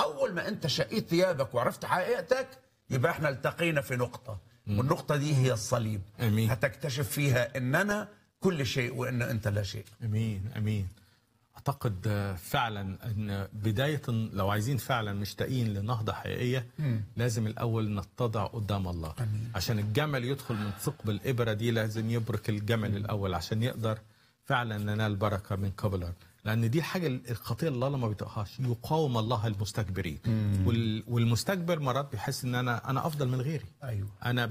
اول ما انت شقيت ثيابك وعرفت حقيقتك يبقى احنا التقينا في نقطه والنقطه دي هي الصليب آمين. هتكتشف فيها ان انا كل شيء وان انت لا شيء امين امين اعتقد آه، فعلا ان بدايه لو عايزين فعلا مشتاقين لنهضه حقيقيه لازم الاول نتضع قدام الله أمين. عشان الجمل يدخل من ثقب الابره دي لازم يبرك الجمل الاول عشان يقدر فعلا ننال بركه من قبل لان دي حاجه الخطيه اللي الله ما بيطقهاش يقاوم الله المستكبرين وال- والمستكبر مرات بيحس ان انا انا افضل من غيري ايوه انا